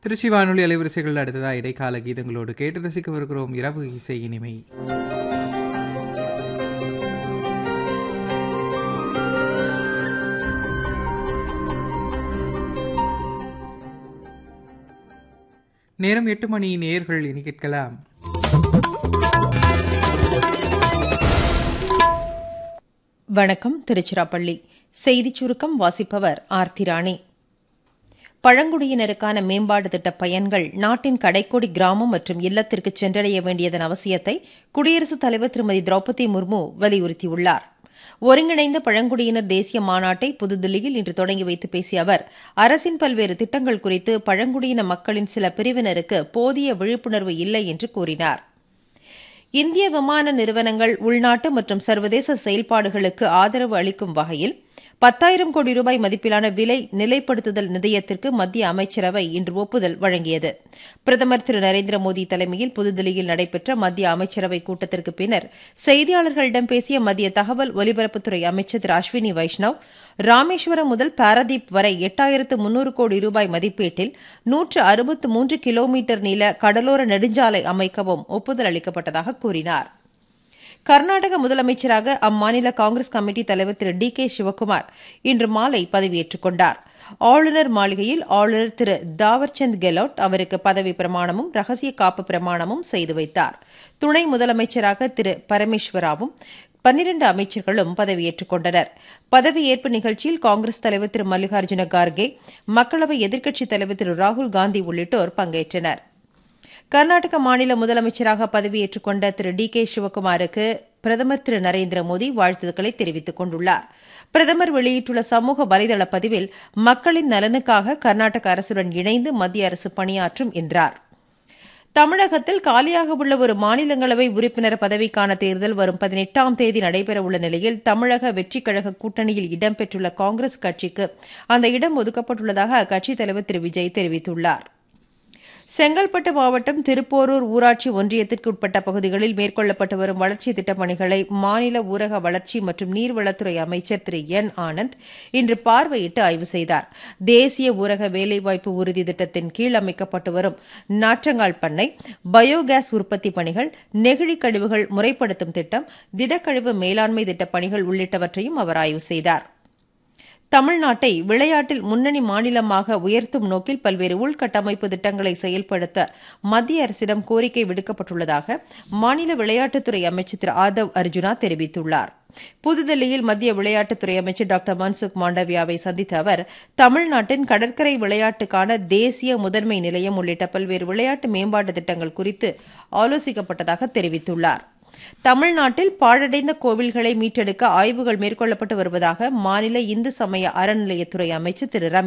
திருச்சி வானொலி அலைவரிசைகள் அடுத்ததா இடைக்கால கீதங்களோடு கேட்டு ரசிக்கவிருக்கிறோம் இரவு இசை இனிமை நேரம் எட்டு மணி நேர்கள் இனி கேட்கலாம் வணக்கம் திருச்சிராப்பள்ளி செய்திச் சுருக்கம் வாசிப்பவர் ஆர்த்திராணி பழங்குடியினருக்கான மேம்பாடு திட்ட பயன்கள் நாட்டின் கடைக்கோடி கிராமம் மற்றும் இல்லத்திற்கு சென்றடைய வேண்டியதன் அவசியத்தை குடியரசுத் தலைவர் திருமதி திரௌபதி முர்மு வலியுறுத்தியுள்ளார் ஒருங்கிணைந்த பழங்குடியினர் தேசிய மாநாட்டை புதுதில்லியில் இன்று தொடங்கி வைத்து பேசிய அவர் அரசின் பல்வேறு திட்டங்கள் குறித்து பழங்குடியின மக்களின் சில பிரிவினருக்கு போதிய விழிப்புணர்வு இல்லை என்று கூறினார் இந்திய விமான நிறுவனங்கள் உள்நாட்டு மற்றும் சர்வதேச செயல்பாடுகளுக்கு ஆதரவு அளிக்கும் வகையில் பத்தாயிரம் கோடி ரூபாய் மதிப்பிலான விலை நிலைப்படுத்துதல் நிதியத்திற்கு மத்திய அமைச்சரவை இன்று ஒப்புதல் வழங்கியது பிரதமர் திரு நரேந்திர மோடி தலைமையில் புதுதில்லியில் நடைபெற்ற மத்திய அமைச்சரவை கூட்டத்திற்கு பின்னர் செய்தியாளர்களிடம் பேசிய மத்திய தகவல் ஒலிபரப்புத்துறை அமைச்சர் திரு அஸ்வினி வைஷ்ணவ் ராமேஸ்வரம் முதல் பாரதீப் வரை எட்டாயிரத்து முன்னூறு கோடி ரூபாய் மதிப்பீட்டில் நூற்று அறுபத்து மூன்று கிலோமீட்டர் நீள கடலோர நெடுஞ்சாலை அமைக்கவும் ஒப்புதல் அளிக்கப்பட்டதாக கூறினார் கர்நாடக முதலமைச்சராக அம்மாநில காங்கிரஸ் கமிட்டி தலைவர் திரு டி கே சிவக்குமார் இன்று மாலை பதவியேற்றுக் கொண்டார் ஆளுநர் மாளிகையில் ஆளுநர் திரு தாவர்சந்த் கெலோட் அவருக்கு பதவி பிரமாணமும் ரகசிய காப்பு பிரமாணமும் செய்து வைத்தார் துணை முதலமைச்சராக திரு பரமேஸ்வராவும் பன்னிரண்டு அமைச்சர்களும் பதவியேற்றுக் கொண்டனர் பதவியேற்பு நிகழ்ச்சியில் காங்கிரஸ் தலைவர் திரு மல்லிகார்ஜுன கார்கே மக்களவை எதிர்க்கட்சித் தலைவர் திரு ராகுல் காந்தி உள்ளிட்டோர் பங்கேற்றனர் கர்நாடக மாநில முதலமைச்சராக பதவியேற்றுக் கொண்ட திரு டி கே சிவக்குமாருக்கு பிரதமர் திரு நரேந்திர மோடி வாழ்த்துக்களை தெரிவித்துக் கொண்டுள்ளார் பிரதமர் வெளியிட்டுள்ள சமூக வலைதள பதிவில் மக்களின் நலனுக்காக கர்நாடக அரசுடன் இணைந்து மத்திய அரசு பணியாற்றும் என்றார் தமிழகத்தில் காலியாக உள்ள ஒரு மாநிலங்களவை உறுப்பினர் பதவிக்கான தேர்தல் வரும் பதினெட்டாம் தேதி நடைபெறவுள்ள நிலையில் தமிழக வெற்றிக் கழக கூட்டணியில் இடம்பெற்றுள்ள காங்கிரஸ் கட்சிக்கு அந்த இடம் ஒதுக்கப்பட்டுள்ளதாக அக்கட்சித் தலைவர் திரு விஜய் தெரிவித்துள்ளார் செங்கல்பட்டு மாவட்டம் திருப்போரூர் ஊராட்சி ஒன்றியத்திற்கு உட்பட்ட பகுதிகளில் மேற்கொள்ளப்பட்டு வரும் வளர்ச்சி திட்டப் பணிகளை மாநில ஊரக வளர்ச்சி மற்றும் நீர்வளத்துறை அமைச்சர் திரு என் ஆனந்த் இன்று பார்வையிட்டு ஆய்வு செய்தார் தேசிய ஊரக வேலைவாய்ப்பு உறுதி திட்டத்தின் கீழ் அமைக்கப்பட்டு வரும் நாற்றங்கால் பண்ணை பயோகேஸ் உற்பத்தி பணிகள் நெகிழி கழிவுகள் முறைப்படுத்தும் திட்டம் திடக்கழிவு மேலாண்மை திட்டப் பணிகள் உள்ளிட்டவற்றையும் அவர் ஆய்வு செய்தார் தமிழ்நாட்டை விளையாட்டில் முன்னணி மாநிலமாக உயர்த்தும் நோக்கில் பல்வேறு உள்கட்டமைப்பு திட்டங்களை செயல்படுத்த மத்திய அரசிடம் கோரிக்கை விடுக்கப்பட்டுள்ளதாக மாநில விளையாட்டுத்துறை அமைச்சர் திரு ஆதவ் அர்ஜுனா தெரிவித்துள்ளார் புதுதில்லியில் மத்திய விளையாட்டுத்துறை அமைச்சர் டாக்டர் மன்சுக் மாண்டவியாவை சந்தித்த அவர் தமிழ்நாட்டின் கடற்கரை விளையாட்டுக்கான தேசிய முதன்மை நிலையம் உள்ளிட்ட பல்வேறு விளையாட்டு மேம்பாட்டு திட்டங்கள் குறித்து ஆலோசிக்கப்பட்டதாக தெரிவித்துள்ளார் தமிழ்நாட்டில் பாழடைந்த கோவில்களை மீட்டெடுக்க ஆய்வுகள் மேற்கொள்ளப்பட்டு வருவதாக மாநில இந்து சமய அறநிலையத்துறை அமைச்சர் திரு